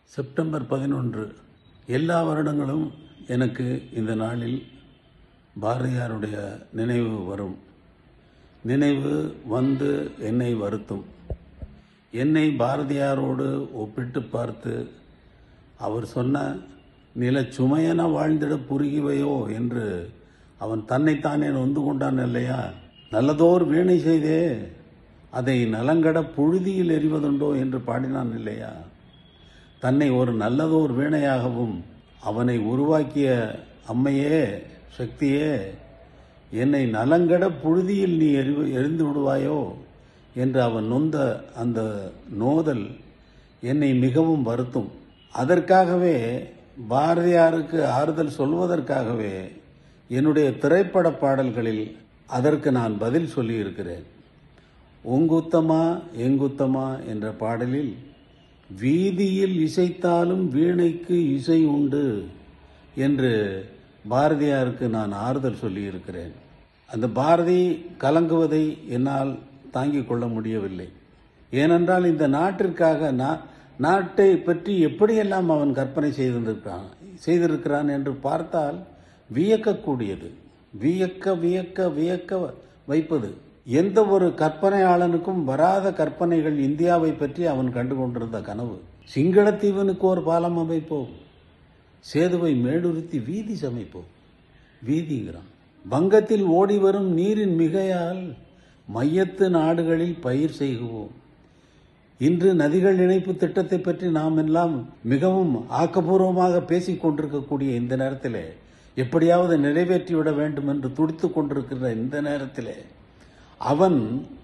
September பதினொன்று எல்லா வருடங்களும் எனக்கு இந்த நாளில் பாரதியாருடைய நினைவு வரும் நினைவு வந்து என்னை வருத்தும் என்னை பாரதியாரோடு ஒப்பிட்டு பார்த்து அவர் சொன்ன நில சுமையென வாழ்ந்திட புரிகிவையோ என்று அவன் தன்னைத்தானே நொந்து கொண்டான் இல்லையா நல்லதோர் வீணை செய்தே அதை நலங்கட புழுதியில் எறிவதுண்டோ என்று பாடினான் இல்லையா தன்னை ஒரு நல்லதோர் வீணையாகவும் அவனை உருவாக்கிய அம்மையே சக்தியே என்னை நலங்கட புழுதியில் நீ எறி எரிந்து விடுவாயோ என்று அவன் நொந்த அந்த நோதல் என்னை மிகவும் வருத்தும் அதற்காகவே பாரதியாருக்கு ஆறுதல் சொல்வதற்காகவே என்னுடைய திரைப்பட பாடல்களில் அதற்கு நான் பதில் சொல்லியிருக்கிறேன் உங்குத்தமா எங்குத்தமா என்ற பாடலில் வீதியில் இசைத்தாலும் வீணைக்கு இசை உண்டு என்று பாரதியாருக்கு நான் ஆறுதல் சொல்லியிருக்கிறேன் அந்த பாரதி கலங்குவதை என்னால் தாங்கிக் கொள்ள முடியவில்லை ஏனென்றால் இந்த நாட்டிற்காக நா- நாட்டை பற்றி எப்படியெல்லாம் அவன் கற்பனை செய்திருக்கிறான் செய்திருக்கிறான் என்று பார்த்தால் வியக்கக்கூடியது வியக்க வியக்க வியக்க வைப்பது எந்த ஒரு கற்பனையாளனுக்கும் வராத கற்பனைகள் இந்தியாவை பற்றி அவன் கண்டு கொண்டிருந்த கனவு சிங்களத்தீவனுக்கு ஒரு பாலம் அமைப்போம் சேதுவை மேடுறுத்தி வீதி சமைப்போம் வீதிங்கிறான் வங்கத்தில் ஓடி வரும் நீரின் மிகையால் மையத்து நாடுகளில் பயிர் செய்குவோம் இன்று நதிகள் இணைப்பு திட்டத்தை பற்றி நாம் எல்லாம் மிகவும் ஆக்கப்பூர்வமாக பேசிக் கொண்டிருக்கக்கூடிய இந்த நேரத்திலே எப்படியாவது நிறைவேற்றிவிட வேண்டும் என்று துடித்துக் கொண்டிருக்கிற இந்த நேரத்திலே அவன்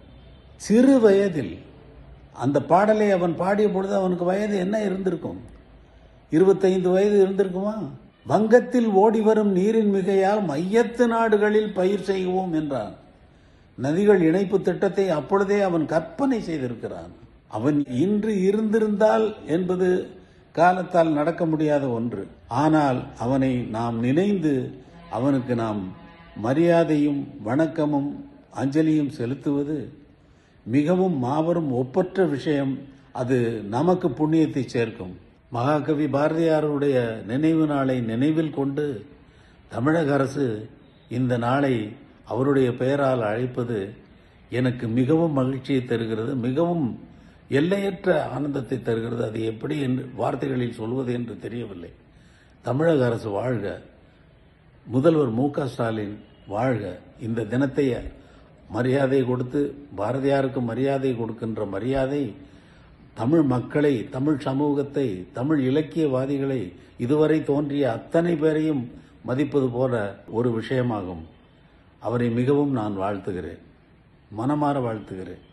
சிறு வயதில் அந்த பாடலை அவன் பாடிய பொழுது அவனுக்கு வயது என்ன இருந்திருக்கும் இருபத்தைந்து வயது இருந்திருக்குமா வங்கத்தில் ஓடி வரும் நீரின் மிகையால் மையத்து நாடுகளில் பயிர் செய்வோம் என்றான் நதிகள் இணைப்பு திட்டத்தை அப்பொழுதே அவன் கற்பனை செய்திருக்கிறான் அவன் இன்று இருந்திருந்தால் என்பது காலத்தால் நடக்க முடியாத ஒன்று ஆனால் அவனை நாம் நினைந்து அவனுக்கு நாம் மரியாதையும் வணக்கமும் அஞ்சலியும் செலுத்துவது மிகவும் மாபெரும் ஒப்பற்ற விஷயம் அது நமக்கு புண்ணியத்தை சேர்க்கும் மகாகவி பாரதியாருடைய நினைவு நாளை நினைவில் கொண்டு தமிழக அரசு இந்த நாளை அவருடைய பெயரால் அழைப்பது எனக்கு மிகவும் மகிழ்ச்சியை தருகிறது மிகவும் எல்லையற்ற ஆனந்தத்தை தருகிறது அது எப்படி என்று வார்த்தைகளில் சொல்வது என்று தெரியவில்லை தமிழக அரசு வாழ்க முதல்வர் மு க ஸ்டாலின் வாழ்க இந்த தினத்தை மரியாதை கொடுத்து பாரதியாருக்கு மரியாதை கொடுக்கின்ற மரியாதை தமிழ் மக்களை தமிழ் சமூகத்தை தமிழ் இலக்கியவாதிகளை இதுவரை தோன்றிய அத்தனை பேரையும் மதிப்பது போல ஒரு விஷயமாகும் அவரை மிகவும் நான் வாழ்த்துகிறேன் மனமாற வாழ்த்துகிறேன்